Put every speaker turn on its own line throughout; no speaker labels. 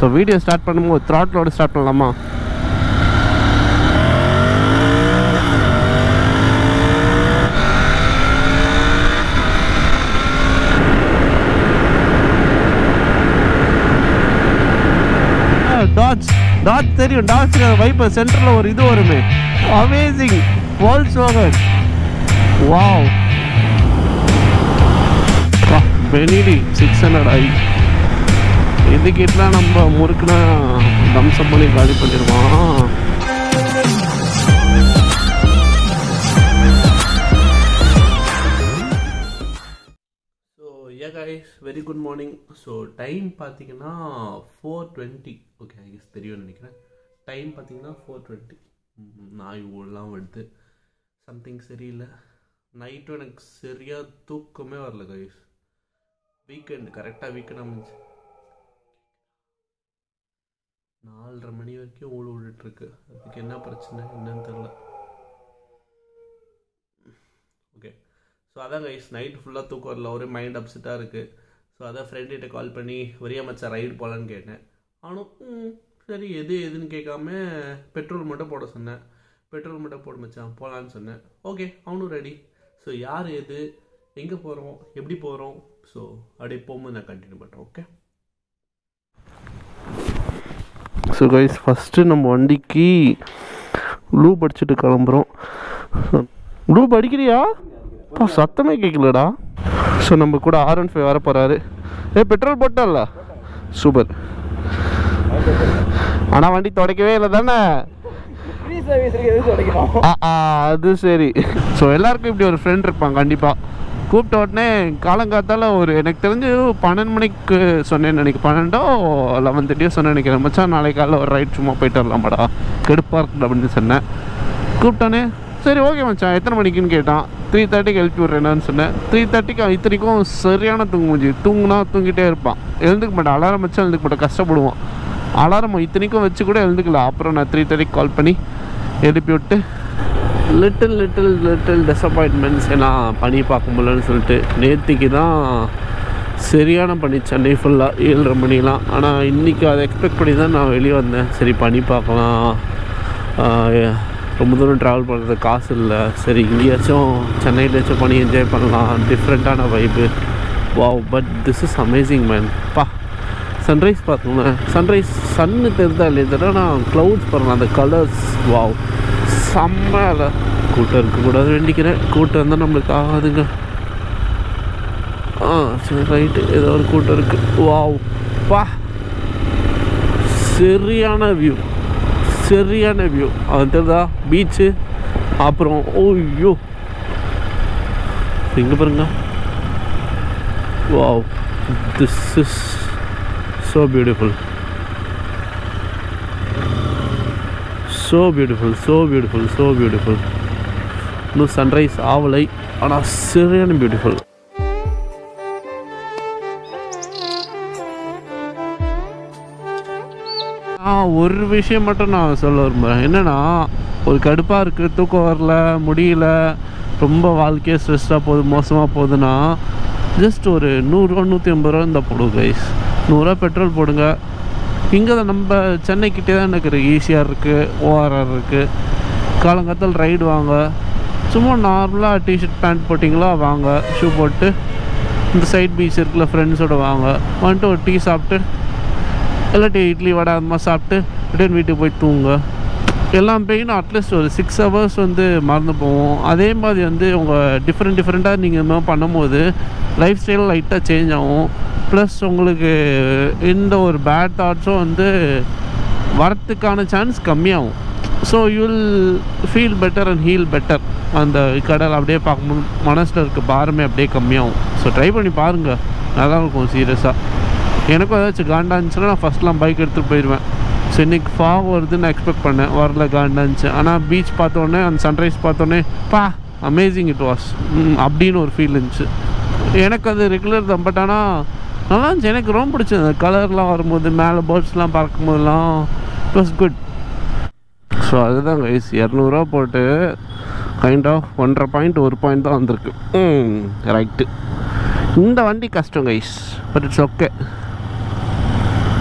So video start பண்ணும்போது த்ராட்லோட start பண்ணலாமா டாட்ஸ் டாட்ஸ் தெரியும் டாட்ஸ் வைப்பர் சென்டரில் ஒரு இது வருமே அமேசிங் வால்ஸ் வாகன் வாவ் பெனிடி சிக்ஸ் ஹண்ட்ரட் ஐ இதுக்கிட்டலாம் நம்ம முறுக்குனா தம்சப் பண்ணி காலி பண்ணிடுவான் so hey guys very good morning so time பார்த்தீங்கன்னா four twenty okay I guess தெரியும்னு நினைக்கிறேன் டைம் பார்த்தீங்கன்னா ஃபோர் டுவெண்ட்டி நாய் ஓடலாம் வருது சம்திங் சரியில்லை நைட்டும் எனக்கு சரியாக தூக்கமே வரல கைஸ் வீக்கெண்டு கரெக்டாக வீக்கெண்ட் அமைஞ்சு நாலரை மணி வரைக்கும் ஓடு விட்டுட்ருக்கு அதுக்கு என்ன பிரச்சனை என்னன்னு தெரில ஓகே ஸோ அதான் கைஸ் நைட் ஃபுல்லாக தூக்கம் வரல ஒரே மைண்ட் அப்செட்டாக இருக்குது ஸோ அதான் ஃப்ரெண்டுகிட்ட கால் பண்ணி ஒரே மச்சான் ரைடு போகலான்னு கேட்டேன் ஆனால் ம், சரி எது எதுன்னு கேட்காம பெட்ரோல் மட்டும் போட சொன்னேன் பெட்ரோல் மட்டும் போட மச்சான் போகலான்னு சொன்னேன் ஓகே அவனும் ரெடி ஸோ யார் எது எங்கே போகிறோம் எப்படி போகிறோம் ஸோ அப்படியே போகும்போது நான் கண்டினியூ பண்ணுறேன் ஓகே ஸோ கைஸ் ஃபஸ்ட்டு நம்ம வண்டிக்கு லூப் அடிச்சுட்டு கிளம்புறோம் லூப் அடிக்கிறியா அப்பா, சத்தமே கேட்கலடா ஸோ நம்ம கூட ஆர் ஒன் ஃபைவ் வர போகிறாரு ஏ பெட்ரோல் போட்டல சூப்பர் ஆனால் வண்டி துடைக்கவே இல்லை தானே
ஃப்ரீ சர்வீஸ் இருக்கு எதுக்கு உடைக்கணும்
ஆ ஆ, அது சரி ஸோ எல்லாருக்கும் இப்படி ஒரு ஃப்ரெண்ட் இருப்பான் கண்டிப்பாக கூப்பிட்ட உடனே காலங்காத்தால ஒரு எனக்கு தெரிஞ்சு பன்னெண்டு மணிக்கு சொன்னேன்னு நினைக்கிறேன் பன்னெண்டோ லெவன் தேர்ட்டியோ சொன்னேன் நினைக்கிறேன் மச்சான் நாளைக்கு காலைல ஒரு ரைட் சும்மா போயிட்டு வரலாமாடா கெடுப்பாக இருக்குது அப்படின்னு சொன்னேன் கூப்பிட்டானே சரி ஓகே மச்சான் எத்தனை மணிக்குன்னு கேட்டான் த்ரீ தேர்ட்டிக்கு எழுப்பி விட்றேன்னு சொன்னேன் த்ரீ தேர்ட்டிக்கு இத்தனைக்கும் சரியான தூங்கு மூஞ்சி தூங்குனா தூங்கிட்டே இருப்பான் எழுந்துக்க மாட்டான் அலாரம் வச்சு எழுந்துக்க மாட்டான் கஷ்டப்படுவான் அலாரம் இத்தனைக்கும் வச்சு கூட எழுந்துக்கல அப்புறம் நான் த்ரீ தேர்ட்டிக்கு கால் பண்ணி எழுப்பி விட்டு லிட்டில் லிட்டில் லிட்டில் டிசப்பாயின்மெண்ட்ஸ் ஏன்னா பனி பார்க்க முடியலன்னு சொல்லிட்டு நேற்றுக்கு தான் சரியான பனி சென்னை ஃபுல்லாக ஏழரை மணிலாம் ஆனால் இன்றைக்கி அதை எக்ஸ்பெக்ட் பண்ணி தான் நான் வெளியே வந்தேன் சரி பனி பார்க்கலாம் ஆஹ், ரொம்ப தூரம் ட்ராவல் பண்ணுறது காசு இல்லை சரி இங்கேயாச்சும் சென்னையிலேயாச்சும் பனி என்ஜாய் பண்ணலாம் டிஃப்ரெண்ட்டான vibe wow but this is amazing man பா சன்ரைஸ் பார்த்துங்களேன் சன்ரைஸ் சன்னு தெரிதா இல்லையா தெரியல நான் க்ளவுட்ஸ் பாருங்கள் அந்த கலர்ஸ் வாவ் செம்மல கூட்டம் இருக்கக்கூடாது வேண்டிக்கிறேன் கூட்டம் இருந்தால் நம்மளுக்கு ஆகாதுங்க ஆ சரி ரைட்டு ஏதோ ஒரு கூட்டம் இருக்குது வாவ் பா சரியான வியூ சரியான வியூ அது தெரியுதா பீச்சு அப்புறம் ஓய்யோ இங்கே பாருங்க wow this is so beautiful so beautiful so beautiful so beautiful இன்னும் சன்ரைஸ் ஆவலை ஆனால் சரியான பியூட்டிஃபுல் ஆ ஒரு விஷயம் மட்டும் நான் சொல்ல விரும்புகிறேன் என்னென்னா ஒரு கடுப்பாக இருக்குது தூக்கம் வரல முடியல ரொம்ப வாழ்க்கையே ஸ்ட்ரெஸ்ஸாக போகுது மோசமாக போகுதுன்னா ஜஸ்ட் ஒரு நூறுரூவா நூற்றி ஐம்பது ரூபா இருந்தால் போடுங்க கைஸ் நூறுரூவா பெட்ரோல் போடுங்க இங்கே தான் நம்ம சென்னைக்கிட்டே தான் எனக்கு ஈஸியாக இருக்குது ஓஆர்ஆர் இருக்குது காலங்காத்தால் ரைடு வாங்க சும்மா நார்மலாக டிஷர்ட் பேண்ட் போட்டிங்களா வாங்க ஷூ போட்டு இந்த சைட் பீச் இருக்குல்ல ஃப்ரெண்ட்ஸோட வாங்க வந்துட்டு ஒரு டீ சாப்பிட்டு இல்லாட்டி இட்லி வடை அந்த மாதிரி சாப்பிட்டு ரிட்டர்ன் வீட்டுக்கு போய் தூங்க எல்லாம் பெயினும் அட்லீஸ்ட் ஒரு சிக்ஸ் ஹவர்ஸ் வந்து மறந்து போவோம் அதே மாதிரி வந்து உங்கள் டிஃப்ரெண்ட் டிஃப்ரெண்ட்டாக நீங்கள் இந்த மாதிரி பண்ணும்போது லைஃப் ஸ்டைல் லைட்டாக சேஞ்ச் ஆகும் ப்ளஸ் உங்களுக்கு எந்த ஒரு பேட் தாட்ஸும் வந்து வரத்துக்கான சான்ஸ் கம்மியாகும் so you'll feel better and heal better அந்த கடல் அப்படியே பார்க்கும்போது மனசில் இருக்க பாரமே அப்படியே கம்மியாகும் ஸோ ட்ரை பண்ணி பாருங்கள் நல்லா இருக்கும் சீரியஸாக எனக்கும் ஏதாச்சும் காண்டா இருந்துச்சுன்னா நான் ஃபஸ்ட்லாம் பைக் எடுத்துகிட்டு போயிடுவேன் ஸோ இன்னைக்கு ஃபாக் வருதுன்னு நான் எக்ஸ்பெக்ட் பண்ணேன் வரல காண்டா இருந்துச்சு ஆனால் பீச் பார்த்தோன்னே அந்த சன்ரைஸ் பார்த்தோன்னே பா அமேசிங் இட் வாஸ் அப்படின்னு ஒரு ஃபீல் இருந்துச்சு எனக்கு அது ரெகுலர் தான் பட் ஆனால் நல்லா இருந்துச்சு எனக்கு ரொம்ப பிடிச்சது அந்த கலர்லாம் வரும்போது மேலே பேர்ட்ஸ்லாம் பறக்கும் போதெல்லாம் இட் வாஸ் குட் ஸோ அதுதான் கைஸ் இரநூறுவா போட்டு கைண்ட் ஆஃப் ஒன்றரை பாயிண்ட் ஒரு பாயிண்ட் தான் வந்திருக்கு ம் ரைட்டு இந்த வண்டி கஷ்டம் guys but it's okay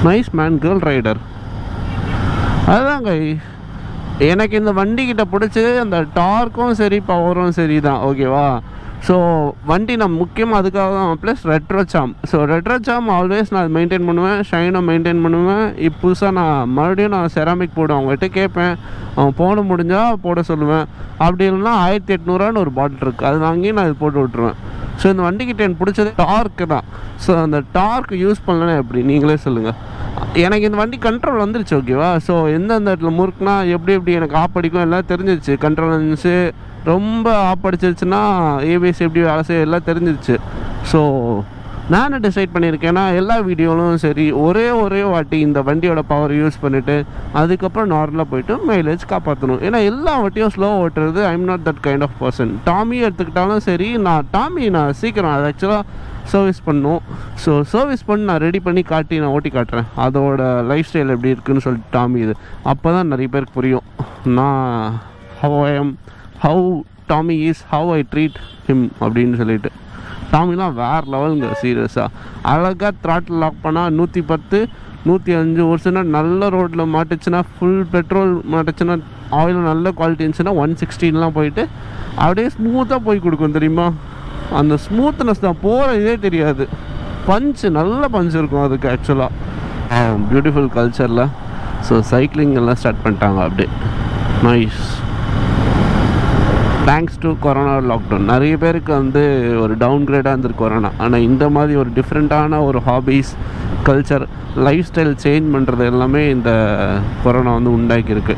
nice man girl rider அதுதாங்க எனக்கு இந்த வண்டிக்கிட்ட பிடிச்சது அந்த டார்க்கும் சரி பவரும் சரி தான் ஓகேவா ஸோ வண்டி நான் முக்கியமாக அதுக்காக தான் ப்ளஸ் ரெட்ரோச்சாம் ஸோ ரெட்ரோச்சாம் ஆல்வேஸ் நான் மெயின்டைன் பண்ணுவேன் ஷைனை மெயின்டைன் பண்ணுவேன் இப்போ புதுசாக நான் மறுபடியும் நான் செராமிக் போடுவேன் அவங்ககிட்ட கேட்பேன் அவன் போட முடிஞ்சால் போட சொல்லுவேன் அப்படி இல்லைன்னா ஆயிரத்தி எட்நூறுவான்னு ஒரு பாட்டில் இருக்குது அது வாங்கி நான் இது போட்டு விட்ருவேன் ஸோ இந்த வண்டிக்கிட்ட எனக்கு பிடிச்சது டார்க்கு தான் ஸோ அந்த டார்க் யூஸ் பண்ணலன்னா எப்படி நீங்களே சொல்லுங்கள் எனக்கு இந்த வண்டி கண்ட்ரோல் வந்துருச்சு ஓகேவா ஸோ எந்தெந்த இடத்துல முறுக்குனா எப்படி எப்படி எனக்கு ஆப் அடிக்கும் எல்லாம் தெரிஞ்சிருச்சு கண்ட்ரோல் இருந்துச்சு ரொம்ப ஆப் அடிச்சிருச்சுன்னா ஏபிஎஸ் எப்படி வேலை செய்ய எல்லாம் தெரிஞ்சிருச்சு ஸோ நான் டிசைட் பண்ணியிருக்கேன்னா எல்லா வீடியோலும் சரி ஒரே ஒரே வாட்டி இந்த வண்டியோட பவர் யூஸ் பண்ணிவிட்டு அதுக்கப்புறம் நார்மலாக போயிட்டு மைலேஜ் காப்பாற்றணும் ஏன்னா எல்லா வாட்டியும் ஸ்லோ ஓட்டுறது I'm not that kind of person Tommy எடுத்துக்கிட்டாலும் சரி நான் டாமி நான் சீக்கிரம் அது ஆக்சுவலாக சர்வீஸ் பண்ணும் ஸோ சர்வீஸ் பண்ணி நான் ரெடி பண்ணி காட்டி நான் ஓட்டி காட்டுறேன் அதோட லைஃப் ஸ்டைல் எப்படி இருக்குன்னு சொல்லிட்டு டாமி இது அப்போ தான் நிறைய பேருக்கு புரியும் நான் how I am how Tommy is how I treat him அப்படின்னு சொல்லிட்டு டாமிலாம் வேறு லெவலுங்க சீரியஸாக அழகாக த்ராட்டில் லாக் பண்ணால் நூற்றி பத்து நூற்றி அஞ்சு ஒரு சின்ன நல்ல ரோட்டில் மாட்டுச்சுன்னா ஃபுல் பெட்ரோல் மாட்டுச்சுன்னா ஆயில் நல்ல குவாலிட்டி இருந்துச்சுன்னா ஒன் சிக்ஸ்டீன்லாம் போயிட்டு அப்படியே ஸ்மூத்தாக போய் கொடுக்கும் தெரியுமா அந்த ஸ்மூத்னஸ் தான் போகிற இதே தெரியாது பஞ்சு நல்ல பஞ்ச் இருக்கும் அதுக்கு ஆக்சுவலாக பியூட்டிஃபுல் கல்ச்சரில் ஸோ சைக்கிளிங் எல்லாம் ஸ்டார்ட் பண்ணிட்டாங்க அப்படியே nice thanks to corona lockdown நிறைய பேருக்கு வந்து ஒரு டவுன் கிரேடாக இருந்திருக்கு கொரோனா ஆனால் இந்த மாதிரி ஒரு டிஃப்ரெண்ட்டான ஒரு hobbies culture life style change பண்ணுறது எல்லாமே இந்த கொரோனா வந்து உண்டாக்கியிருக்கு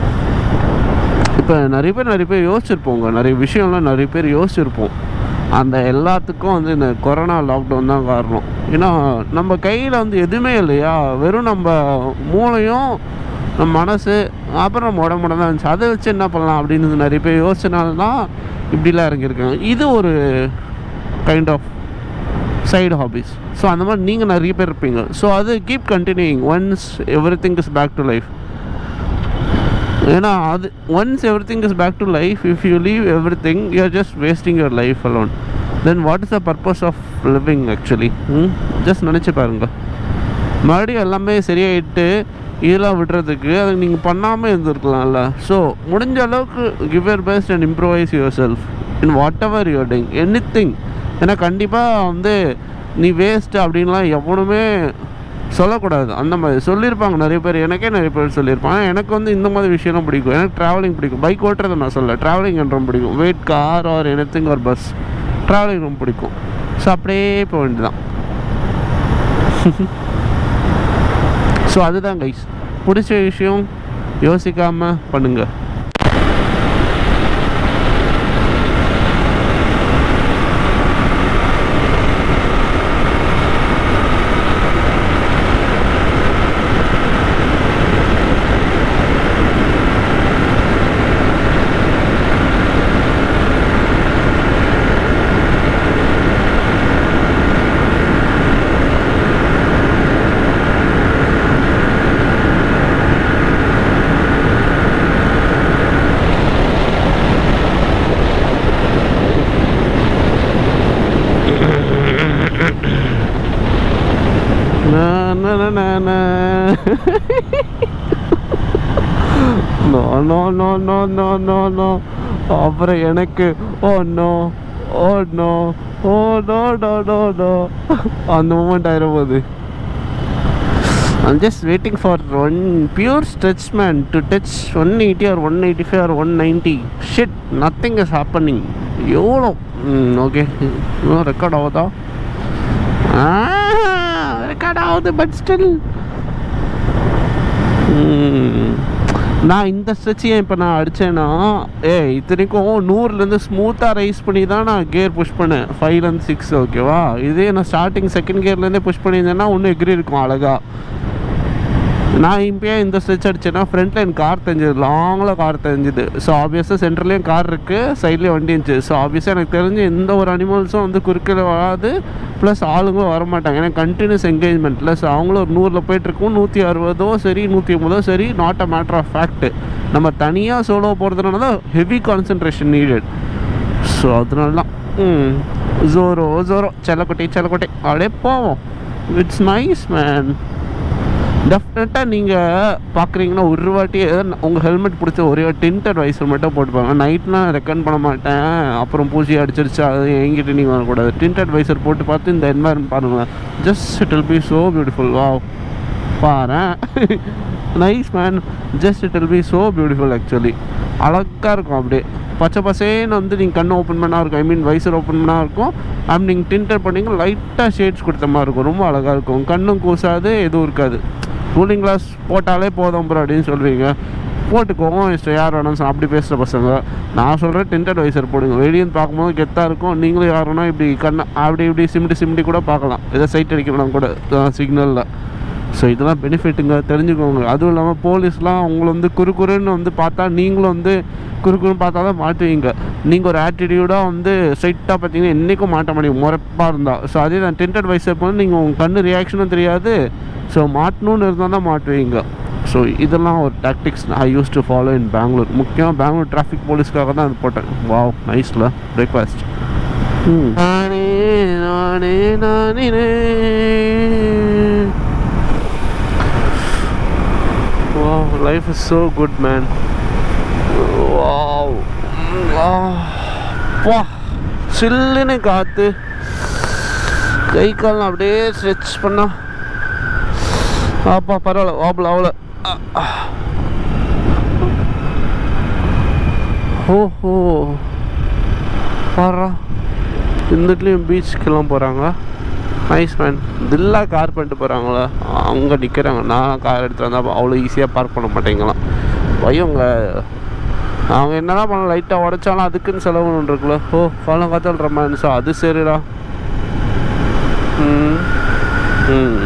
இப்போ நிறைய பேர் நிறைய பேர் யோசிச்சிருப்போங்க நிறைய விஷயம்லாம் நிறைய பேர் யோசிச்சிருப்போம் அந்த எல்லாத்துக்கும் வந்து இந்த கொரோனா லாக்டவுன் தான் காரணம் ஏன்னா நம்ம கையில் வந்து எதுவுமே இல்லையா வெறும் நம்ம மூளையும் நம்ம மனசு அப்புறம் நம்ம உடம்புட தான் இருந்துச்சு அதை வச்சு என்ன பண்ணலாம் அப்படின்னு நிறைய பேர் யோசிச்சனால தான் இப்படிலாம் இறங்கியிருக்காங்க இது ஒரு kind of side hobbies so அந்த மாதிரி நீங்கள் நிறைய பேர் இருப்பீங்க ஸோ அது keep continuing once everything is back to life ஏன்னா அது once everything is back to life if you leave everything you are just wasting your life alone then what is the purpose of living actually just நினச்சி பாருங்க மறுபடியும் எல்லாமே சரியாயிட்டு இதெல்லாம் விடுறதுக்கு அதை நீங்கள் பண்ணாமல் இருந்திருக்கலாம்ல ஸோ முடிஞ்ச அளவுக்கு give your best and improvise yourself in whatever you're doing anything ஏன்னா கண்டிப்பாக வந்து நீ வேஸ்ட் அப்படின்லாம் எவனுமே சொல்லக்கூடாது அந்த மாதிரி சொல்லியிருப்பாங்க நிறைய பேர் எனக்கே நிறைய பேர் சொல்லியிருப்பாங்க எனக்கு வந்து இந்த மாதிரி விஷயம்லாம் பிடிக்கும் எனக்கு ட்ராவலிங் பிடிக்கும் பைக் ஓட்டுறதை நான் சொல்ல ட்ராவலிங் ரொம்ப பிடிக்கும் wait car or anything ஒரு பஸ் ட்ராவலிங் ரொம்ப பிடிக்கும் ஸோ அப்படியே போக வேண்டியதான் ஸோ அதுதான் கைஸ் பிடிச்ச விஷயம் யோசிக்காமல் பண்ணுங்கள் Na, na, na, na, na. no, no, no, no, no, no, no. அப்புறம் எனக்கு oh no oh no oh no no no no அந்த மூமெண்ட் ஆயிரும் போது I'm just waiting for one pure stretch man to touch 180 or 185 or 190. Shit, nothing is happening. எவ்வளோ ம் okay இன்னும் record ஆகுதா record ஆகுது பட் ஸ்டில் நான் இந்த ஸ்ட்ரெச்சையும் இப்போ நான் அடித்தேன்னா ஏ இத்தனைக்கும் நூறுலேருந்து ஸ்மூத்தாக ரைஸ் பண்ணி தான் நான் கியர் புஷ் பண்ணேன் ஃபைவ்லேருந்து சிக்ஸ் ஓகேவா இதே நான் ஸ்டார்டிங் செகண்ட் கியர்லேருந்தே புஷ் பண்ணியிருந்தேன்னா ஒன்றும் எக்ரி இருக்கும் அழகா நான் இப்போயே இந்த ஸ்ட்ரெச் அடிச்சேன்னா ஃப்ரண்ட்டில் எனக்கு கார் தெரிஞ்சது லாங்கில் கார் தெரிஞ்சுது ஸோ ஆப்வியஸாக சென்டர்லேயும் கார் இருக்குது சைட்லேயும் வண்டி இருந்துச்சு ஸோ ஆப்வியஸாக எனக்கு தெரிஞ்சு எந்த ஒரு அனிமல்ஸும் வந்து குறுக்கில் வராது ப்ளஸ் ஆளுங்களும் வரமாட்டாங்க ஏன்னா கண்டினியூஸ் என்கேஜ்மெண்ட் ப்ளஸ் அவங்களும் ஒரு நூறில் போயிட்டுருக்கும் நூற்றி அறுபதோ சரி நூற்றி ஐம்பதோ சரி not a matter of fact நம்ம தனியாக சோலோ போகிறதுனால தான் ஹெவி கான்சன்ட்ரேஷன் நீடட் ஸோ அதனால தான் ம் ஜோரோ ஜோரோ செல்லக்குட்டி செல்லக்குட்டி அப்படியே போவோம் இட்ஸ் நைஸ் மேன் டெஃபினட்டாக நீங்கள் பார்க்குறீங்கன்னா ஒரு வாட்டி உங்கள் ஹெல்மெட் பிடிச்ச ஒரே டின்டட் வைசர் மட்டும் போட்டுப்பாங்க நைட்லாம் ரெக்கமெண்ட் பண்ண மாட்டேன் அப்புறம் பூச்சி அடிச்சிருச்சு அது எங்கிட்ட நீங்கள் வரக்கூடாது டின்டட் வைசர் போட்டு பார்த்து இந்த என்வாயர்மெண்ட் பாருங்களேன் just it will be so beautiful வா பாரு nice man just it will be so beautiful actually அழகாக இருக்கும் அப்படியே பச்சை பசேன்னு வந்து நீங்கள் கண்ணு ஓப்பன் பண்ணா இருக்கும் ஐ மீன் வைசர் ஓப்பன் பண்ணா இருக்கும் அப்படி நீங்கள் டின்டர் பண்ணீங்க லைட்டாக ஷேட்ஸ் கொடுத்த மாதிரி இருக்கும் ரொம்ப அழகாக இருக்கும் கண்ணும் கூசாது எதுவும் இருக்காது கூலிங் கிளாஸ் போட்டாலே போதும் ப்ரோ அப்படின்னு சொல்லுவீங்க போட்டுக்கோங்க இஷ்டம் யார் வேணாலும் சொ- அப்படி பேசுகிற பசங்க நான் சொல்கிறேன் டின்டட் வைசர் போடுங்க வெளியே இருந்து பார்க்கும்போது கெத்தாக இருக்கும் நீங்களும் யார் வேணா இப்படி கண்ணை அப்படி இப்படி சிமிட்டி சிமிட்டி கூட பார்க்கலாம் ஏதோ சைட் அடிக்கலாம் கூட சிக்னலில் ஸோ இதெல்லாம் பெனிஃபிட்டுங்க தெரிஞ்சுக்கோங்க அதுவும் இல்லாமல் போலீஸ்லாம் உங்களை வந்து குறு குறுன்னு வந்து பார்த்தா நீங்களும் வந்து குறு குறுன்னு பார்த்தா தான் மாட்டுவீங்க நீங்கள் ஒரு ஆட்டிடியூடாக வந்து ஸ்ட்ரைட்டாக பார்த்தீங்கன்னா என்றைக்கும் மாட்ட முடியும் முறைப்பாக இருந்தால் ஸோ அதே தான் டென்டட் வைஸப் வந்து நீங்கள் உங்கள் கண்ணு ரியாக்ஷனும் தெரியாது ஸோ மாட்டணும்னு இருந்தால் தான் மாட்டுவீங்க ஸோ இதெல்லாம் ஒரு tactics I use to follow in Bangalore முக்கியமாக பெங்களூர் டிராஃபிக் போலீஸ்க்காக தான் அது போட்டேன் வாவ் நைஸில் பிரேக்ஃபாஸ்ட் நானே நானே நானே Wow, life is so good, man. Wow. வா சில்லுன்னு காற்று கை கால் அப்படியே ஸ்ட்ரெச் பண்ணா அப்பா பரவாயில்ல வாபுல அவ்வளோ ஓஹோ பாரா இந்துட்லேயும் பீச்சுக்கெல்லாம் போகிறாங்க நைஸ் மேன் தில்லா கார் பண்ணிட்டு போகிறாங்களா அங்கே நிற்கிறாங்க நான் கார் எடுத்து வந்தால் அவ்வளோ ஈஸியாக பார்க் பண்ண மாட்டேங்கலாம் பையங்க அவங்க என்னதான் பண்ண லைட்டாக உடைச்சாலும் அதுக்குன்னு செலவு ஒன்று இருக்குல்ல ஓ ஃபாலோ காத்தால் ரொமான்ஸா அது சரிடா ம் ம்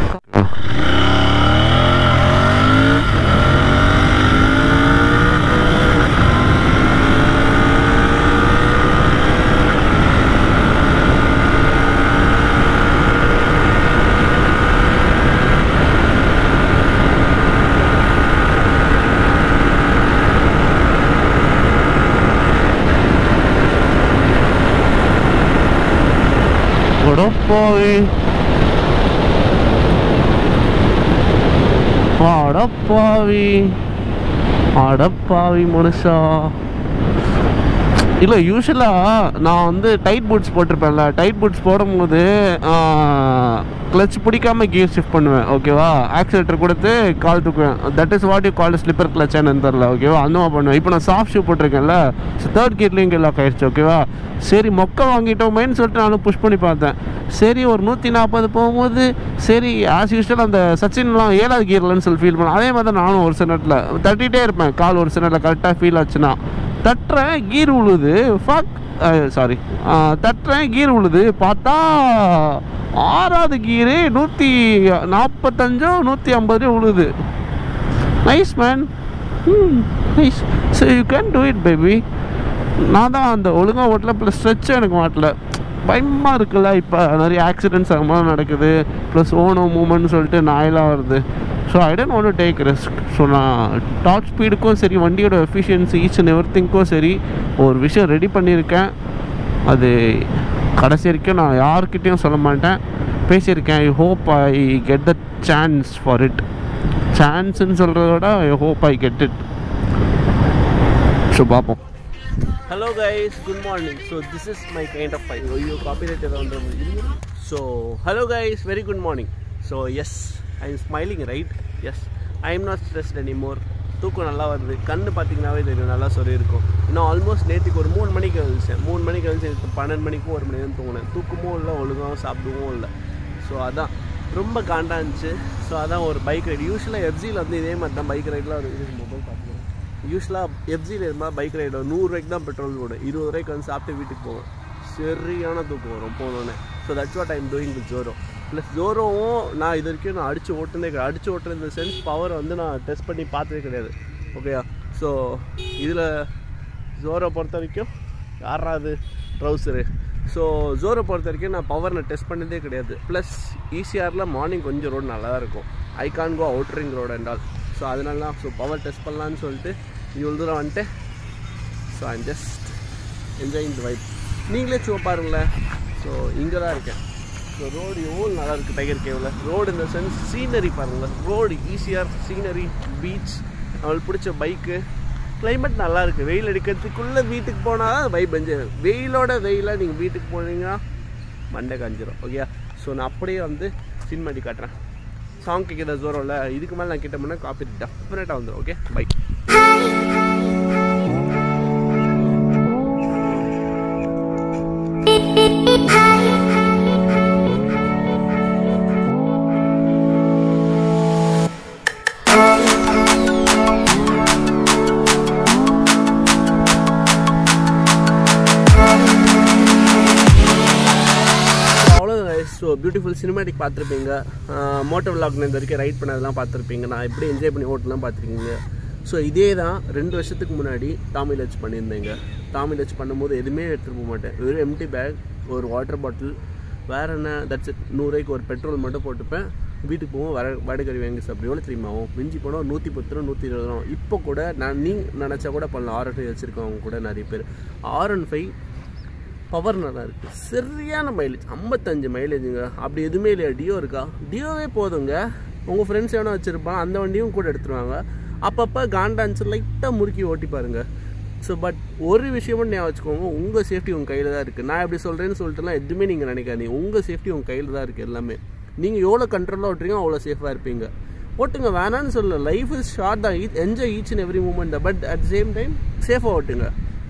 அடப்பாவி அடப்பாவி அடப்பாவி மனுஷா இல்லை யூஸ்வலாக நான் வந்து டைட் பூட்ஸ் போட்டிருப்பேன்ல டைட் பூட்ஸ் போடும்போது கிளச் பிடிக்காம கியர் ஷிஃப்ட் பண்ணுவேன் ஓகேவா ஆக்சிலேட்டர் கொடுத்து கால் தூக்குவேன் that is what you call slipper clutch என்னன்னு தெரில ஓகேவா அந்த மாதிரி பண்ணுவேன் இப்போ நான் சாஃப்ட் ஷூ போட்டிருக்கேன்ல தேர்ட் கியர்லேயும் இங்கே லாக் ஆயிடுச்சு ஓகேவா சரி மொக்க வாங்கிட்டோமேன்னு சொல்லிட்டு நானும் புஷ் பண்ணி பார்த்தேன் சரி ஒரு நூற்றி நாற்பது போகும்போது சரி ஆஸ் யூஸ்வல் அந்த சச்சின்லாம் ஏழாவது கியர்லன்னு சொல்லி ஃபீல் பண்ணேன் அதே மாதிரி தான் நானும் ஒரு சில நேரத்தில் தட்டிகிட்டே இருப்பேன் கால் ஒரு சில நேரத்தில் கரெக்டாக ஃபீல் ஆச்சுன்னா தட்டுறேன் கீர் உழுது ஃபக் சாரி தட்டுறேன் கீர் உழுது பார்த்தா ஆறாவது கீரு நூற்றி நாற்பத்தஞ்சோ நூற்றி ஐம்பது உழுது nice man hmm nice so you can do it baby நான் தான் அந்த ஒழுங்காக ஓட்டல ப்ளஸ் ஸ்ட்ரெச்சும் எனக்கு மாட்டல பயமாக இருக்குல்ல இப்போ நிறைய ஆக்சிடென்ட்ஸ் அது மாதிரி நடக்குது ப்ளஸ் ஓனோ மூமெண்ட்னு சொல்லிட்டு நாயெல்லாம் வருது so I don't want take risk so நான் டாப் ஸ்பீடுக்கும் சரி வண்டியோட எஃபிஷியன்சி ஈச் அண்ட் எவ்ரி திங்க்கும் சரி ஒரு விஷயம் ரெடி பண்ணியிருக்கேன் அது கடைசி வரைக்கும் நான் யார்கிட்டயும் சொல்ல மாட்டேன் பேசியிருக்கேன் I hope I get the chance for it சான்ஸ்ன்னு சொல்கிறத விட I hope I get it so பார்ப்போம் hello guys good morning so this is my kind of five ஐயோ காப்பிரைட் ஏதாவது so hello guys very good morning so yes I am smiling right yes I am not stressed anymore தூக்கம் நல்லா வருது கண்ணு பார்த்தீங்கன்னாவே தெரியும் நல்லா சொல்லியிருக்கும் இன்னும் ஆல்மோஸ்ட் நேற்றுக்கு ஒரு மூணு மணிக்கு எழுந்துச்சேன் மூணு மணிக்கு எழுந்துச்சு பன்னெண்டு மணிக்கும் ஒரு மணி தான் தூங்கினேன் தூக்கமும் இல்லை ஒழுங்காகவும் சாப்பிடவும் இல்லை ஸோ அதான் ரொம்ப காண்டா இருந்துச்சு ஸோ அதான் ஒரு பைக் ரைடு யூஸ்வலாக எஃப்ஜியில் வந்து இதே மாதிரி தான் பைக் ரைடெலாம் ஒரு மொபைல் பார்த்துக்கிறேன் யூஸ்வலாக எஃப்ஜியில் இருந்தால் பைக் ரைடு நூறுரூவாய்க்கு தான் பெட்ரோல் போடும் இருபது ரூபாய்க்கு வந்து சாப்பிட்டு வீட்டுக்கு போவேன் சரியான தூக்கம் வரும் போனோன்னே so that's what I'm doing with Zoro plus ஜோரோவும் நான் இது வரைக்கும் நான் அடித்து ஓட்டுனதே கிடையாது அடித்து ஓட்டுறது இந்த சென்ஸ் பவர் வந்து நான் டெஸ்ட் பண்ணி பார்த்ததே கிடையாது ஓகேயா ஸோ இதில் ஜோரோ பொறுத்த வரைக்கும் யாராது ட்ரௌசரு ஸோ ஜோரை பொறுத்த வரைக்கும் நான் பவர் நான் டெஸ்ட் பண்ணதே கிடையாது ப்ளஸ் ஈசிஆரில் மார்னிங் கொஞ்சம் ரோடு நல்லா தான் இருக்கும் ஐ கான் கோ அவுட்ரிங் ரோடு என்றால் ஸோ அதனால தான் ஸோ பவர் டெஸ்ட் பண்ணலான்னு சொல்லிட்டு இவ்வளோ தூரம் வந்துட்டு so I'm just enjoying the vibe நீங்களே சும்மா பாருங்களேன் ஸோ இங்கே தான் இருக்கேன் ஸோ ரோடு எவ்வளோ நல்லா இருக்குது டைகர் கேவில் ரோடு இந்த சென்ஸ் சீனரி பாருங்கள் ரோடு ஈஸியாக சீனரி பீச் அவளுக்கு பிடிச்ச பைக்கு கிளைமேட் நல்லா இருக்குது வெயில் அடிக்கிறதுக்குள்ளே வீட்டுக்கு போனால் தான் வைப் என்ஜாய் வெயிலோட வெயிலாக நீங்கள் வீட்டுக்கு போனீங்கன்னா மண்டை காஞ்சிரும் ஓகே ஸோ நான் அப்படியே வந்து சினிமாடி காட்டுறேன் சாங் கேட்குற ஜோரோவில் இதுக்கு மேலே நான் கிட்ட காப்பி டெஃபினட்டாக வந்துடும் ஓகே பை அவ்வளோதான் ஸோ பியூட்டிஃபுல் சினிமேட்டிக் பார்த்துருப்பீங்க மோட்டோ விளாக் இந்த வரைக்கும் ரைட் பண்ணதெல்லாம் பார்த்துருப்பீங்க நான் எப்படி என்ஜாய் பண்ணி ஓட்டலாம் பார்த்துருக்கீங்க ஸோ இதே தான் ரெண்டு வருஷத்துக்கு முன்னாடி டாமி லட்ச் பண்ணியிருந்தேங்க டாமி லட்ச் பண்ணும்போது எதுவுமே எடுத்துகிட்டு போக மாட்டேன் வெறும் எம்டி பேக் ஒரு வாட்டர் பாட்டில் வேறு என்ன தட்ஸ் இட் நூறுரூவாய்க்கு ஒரு பெட்ரோல் மட்டும் போட்டுப்பேன் வீட்டுக்கு போவோம் வர வடகறி வாங்கி சாப்பிடு எவ்வளோ தெரியுமா ஆகும் மிஞ்சி போனால் நூற்றி பத்து ரூபா நூற்றி இருபது ரூபா இப்போ கூட நான் நீ நினச்சா கூட பண்ணலாம் ஆர் ஃபைவ் வச்சுருக்கவங்க கூட நிறைய பேர் ஆர் ஒன் ஃபைவ் பவர் நல்லா இருக்குது சரியான மைலேஜ் ஐம்பத்தஞ்சு மைலேஜுங்க அப்படி எதுவுமே இல்லையா டியோ இருக்கா டியோவே போதுங்க உங்கள் ஃப்ரெண்ட்ஸ் எவனா வச்சுருப்பான் அந்த வண்டியும் கூட எடுத்துருவாங்க அப்பப்போ காண்டான்ஸ் லைட்டாக முறுக்கி ஓட்டி பாருங்க ஸோ பட் ஒரு விஷயமும் ஞாபகம் வச்சுக்கோங்க உங்கள் சேஃப்டி உங்கள் கையில் தான் இருக்குது நான் எப்படி சொல்கிறேன்னு சொல்லிட்டுலாம் எதுவுமே நீங்கள் நினைக்காதீங்க உங்கள் சேஃப்டி உங்கள் கையில் தான் இருக்குது எல்லாமே நீங்கள் எவ்வளோ கண்ட்ரோலாக ஓட்டுறீங்க அவ்வளோ சேஃபாக இருப்பீங்க ஓட்டுங்க வேணான்னு சொல்ல லைஃப் இஸ் ஷார்ட் தான் enjoy each and every moment but at same time சேஃபாக ஓட்டுங்க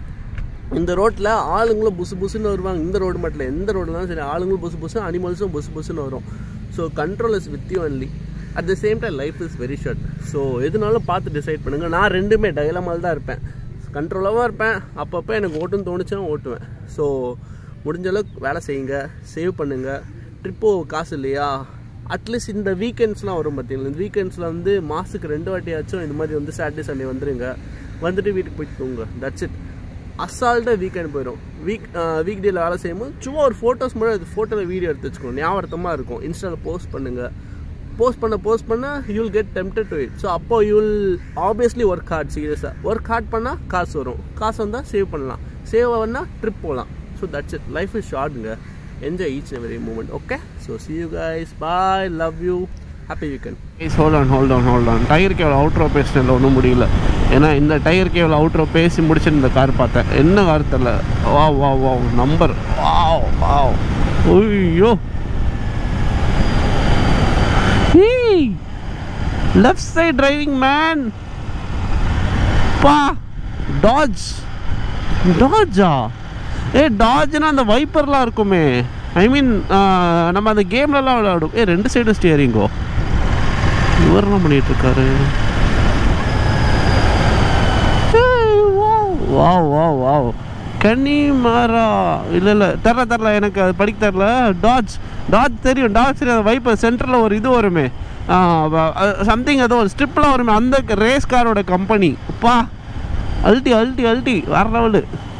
இந்த ரோட்டில் ஆளுங்களும் புசு புசுன்னு வருவாங்க இந்த ரோடு மட்டும் இல்லை எந்த ரோடுலாம் சரி ஆளுங்களும் புசு புசு அனிமல்ஸும் புசு புசுன்னு வரும் so control is with you only at the same time life is very short so எதுனாலும் பார்த்து டிசைட் பண்ணுங்கள் நான் ரெண்டுமே டயலமால் தான் இருப்பேன் கண்ட்ரோலாகவும் இருப்பேன் அப்பப்போ எனக்கு ஓட்டுன்னு தோணுச்சுன்னா ஓட்டுவேன் ஸோ முடிஞ்ச அளவுக்கு வேலை செய்யுங்க சேவ் பண்ணுங்கள் ட்ரிப்போ காசு இல்லையா அட்லீஸ்ட் இந்த வீக்கெண்ட்ஸ்லாம் வரும் பார்த்தீங்களா இந்த வீக்கெண்ட்ஸில் வந்து மாதத்துக்கு ரெண்டு வாட்டியாச்சும் இந்த மாதிரி வந்து சாட்டர்டே சண்டே வந்துடுங்க வந்துட்டு வீட்டுக்கு போயிட்டு தூங்க தட்ஸ் இட் அசால்ட்டாக வீக்கெண்ட் போயிடும் வீக் வீக் டேல வேலை செய்யும்போது சும்மா ஒரு ஃபோட்டோஸ் மட்டும் அது ஃபோட்டோவில் வீடியோ எடுத்து வச்சுக்கணும் ஞாபகமாக இருக்கும் இன்ஸ்டாவில் போஸ்ட் பண்ணுங்கள் போஸ்ட் பண்ண போஸ்ட் பண்ண you'll get tempted to it so அப்போ யூல் ஆப்வியஸ்லி ஒர்க் ஹார்ட் சீரியஸாக ஒர்க் ஹார்ட் பண்ணால் காசு வரும் காசு வந்தால் சேவ் பண்ணலாம் சேவ் ஆகுனா ட்ரிப் போகலாம் so that's it life is ஷார்ட்டுங்க enjoy each every moment okay so see you guys bye love you happy weekend guys hold on hold on hold on tiger cave outro பேசினதில் ஒன்றும் முடியல ஏன்னா இந்த tyre cave outro பேசி முடிச்சு இந்த car பார்த்தேன் என்ன கார் தெரில வா வா வா நம்பர் வா வா ஐயோ லெஃப்ட் சைட் டிரைவிங் மேன் பா டாஜ் டாஜா ஏ டாஜ்னா அந்த வைப்பர்லாம் இருக்குமே ஐ மீன் நம்ம அந்த கேம்லலாம் விளையாடும் ஏ ரெண்டு சைடு ஸ்டியரிங்கோ இவர் என்ன பண்ணிட்டு இருக்காரு வா வா வா கனி மாறா இல்லை இல்லை தெரில தெரில எனக்கு அது படிக்க தெரில டாஜ் டாஜ் தெரியும் டாஜ் தெரியும் அந்த வைப்பர் சென்டரில் ஒரு இது வருமே சம்திங் ஏதோ ஒரு ஸ்ட்ரிப்லாம் வருமே அந்த ரேஸ் காரோட கம்பெனி அப்பா அல்டி அல்டி அல்டி வேற லெவலு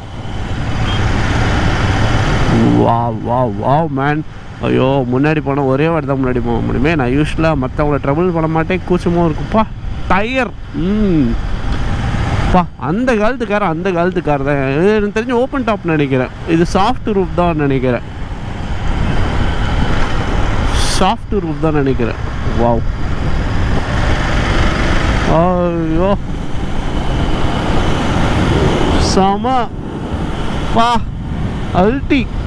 வா வா வா மேன் ஐயோ முன்னாடி போனால் ஒரே வாட்டி தான் முன்னாடி போக முடியுமே நான் யூஸ்வலாக மற்றவங்கள ட்ரபிள் பண்ண மாட்டேன் கூச்சமும் இருக்குப்பா டயர் ம் பா அந்த காலத்துக்கார அந்த காலத்துக்கார தான் இது எனக்கு தெரிஞ்சு ஓப்பன் டாப் நினைக்கிறேன் இது சாஃப்ட் ரூப் தான் நினைக்கிறேன் சாஃப்ட் ரூப் தான் நினைக்கிறேன் வாவ் ஐயோ செம பா அல்டி